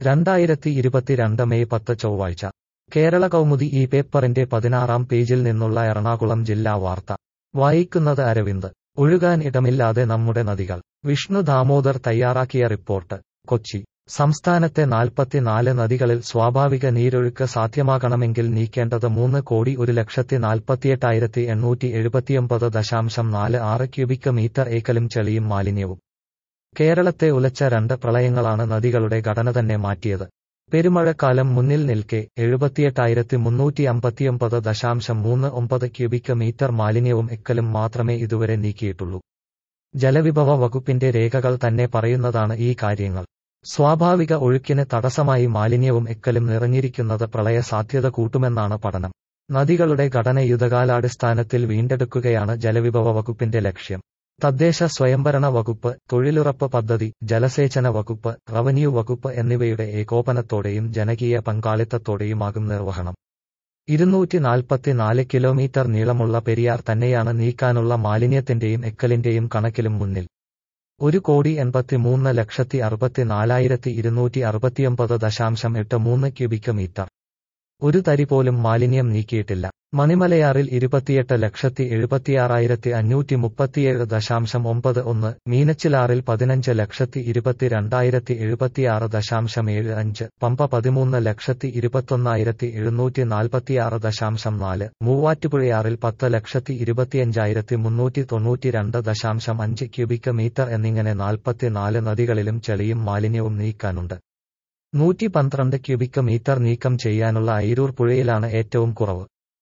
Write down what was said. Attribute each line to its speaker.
Speaker 1: രണ്ടായിരത്തി ഇരുപത്തിരണ്ട് മെയ് പത്ത് ചൊവ്വാഴ്ച കേരള കൗമുദി ഈ പേപ്പറിന്റെ പതിനാറാം പേജിൽ നിന്നുള്ള എറണാകുളം ജില്ലാ വാർത്ത വായിക്കുന്നത് അരവിന്ദ് ഒഴുകാൻ ഇടമില്ലാതെ നമ്മുടെ നദികൾ വിഷ്ണു ദാമോദർ തയ്യാറാക്കിയ റിപ്പോർട്ട് കൊച്ചി സംസ്ഥാനത്തെ നാൽപ്പത്തിനാല് നദികളിൽ സ്വാഭാവിക നീരൊഴുക്ക് സാധ്യമാകണമെങ്കിൽ നീക്കേണ്ടത് മൂന്ന് കോടി ഒരു ലക്ഷത്തി നാൽപ്പത്തിയെട്ടായിരത്തി എണ്ണൂറ്റി എഴുപത്തിയൊമ്പത് ദശാംശം നാല് ആറ് ക്യൂബിക് മീറ്റർ ഏക്കലും ചെളിയും മാലിന്യവും കേരളത്തെ ഉലച്ച രണ്ട് പ്രളയങ്ങളാണ് നദികളുടെ ഘടന തന്നെ മാറ്റിയത് പെരുമഴക്കാലം മുന്നിൽ നിൽക്കെ എഴുപത്തിയെട്ടായിരത്തി മുന്നൂറ്റി അമ്പത്തിയൊമ്പത് ദശാംശം മൂന്ന് ഒമ്പത് ക്യൂബിക് മീറ്റർ മാലിന്യവും എക്കലും മാത്രമേ ഇതുവരെ നീക്കിയിട്ടുള്ളൂ ജലവിഭവ വകുപ്പിന്റെ രേഖകൾ തന്നെ പറയുന്നതാണ് ഈ കാര്യങ്ങൾ സ്വാഭാവിക ഒഴുക്കിന് തടസ്സമായി മാലിന്യവും എക്കലും നിറഞ്ഞിരിക്കുന്നത് പ്രളയ സാധ്യത കൂട്ടുമെന്നാണ് പഠനം നദികളുടെ ഘടന യുദ്ധകാലാടിസ്ഥാനത്തിൽ വീണ്ടെടുക്കുകയാണ് ജലവിഭവ വകുപ്പിന്റെ ലക്ഷ്യം തദ്ദേശ സ്വയംഭരണ വകുപ്പ് തൊഴിലുറപ്പ് പദ്ധതി ജലസേചന വകുപ്പ് റവന്യൂ വകുപ്പ് എന്നിവയുടെ ഏകോപനത്തോടെയും ജനകീയ പങ്കാളിത്തത്തോടെയുമാകും നിർവഹണം ഇരുന്നൂറ്റി നാൽപ്പത്തിനാല് കിലോമീറ്റർ നീളമുള്ള പെരിയാർ തന്നെയാണ് നീക്കാനുള്ള മാലിന്യത്തിന്റെയും എക്കലിന്റെയും കണക്കിലും മുന്നിൽ ഒരു കോടി എൺപത്തിമൂന്ന് ലക്ഷത്തി അറുപത്തിനാലായിരത്തി ഇരുന്നൂറ്റി അറുപത്തിയൊമ്പത് ദശാംശം എട്ട് മൂന്ന് ക്യൂബിക് മീറ്റർ ഒരു തരി പോലും മാലിന്യം നീക്കിയിട്ടില്ല മണിമലയാറിൽ ഇരുപത്തിയെട്ട് ലക്ഷത്തി എഴുപത്തിയാറായിരത്തി അഞ്ഞൂറ്റി മുപ്പത്തിയേഴ് ദശാംശം ഒമ്പത് ഒന്ന് മീനച്ചിലാറിൽ പതിനഞ്ച് ലക്ഷത്തി ഇരുപത്തിരണ്ടായിരത്തി എഴുപത്തിയാറ് ദശാംശം ഏഴ് അഞ്ച് പമ്പ പതിമൂന്ന് ലക്ഷത്തി ഇരുപത്തൊന്നായിരത്തി എഴുന്നൂറ്റി നാൽപ്പത്തിയാറ് ദശാംശം നാല് മൂവാറ്റുപുഴയാറിൽ പത്ത് ലക്ഷത്തി ഇരുപത്തിയഞ്ചായിരത്തി മുന്നൂറ്റി തൊണ്ണൂറ്റിരണ്ട് ദശാംശം അഞ്ച് ക്യൂബിക് മീറ്റർ എന്നിങ്ങനെ നാൽപ്പത്തിനാല് നദികളിലും ചെളിയും മാലിന്യവും നീക്കാനുണ്ട് നൂറ്റി പന്ത്രണ്ട് ക്യൂബിക് മീറ്റർ നീക്കം ചെയ്യാനുള്ള അയിരൂർ പുഴയിലാണ് ഏറ്റവും കുറവ്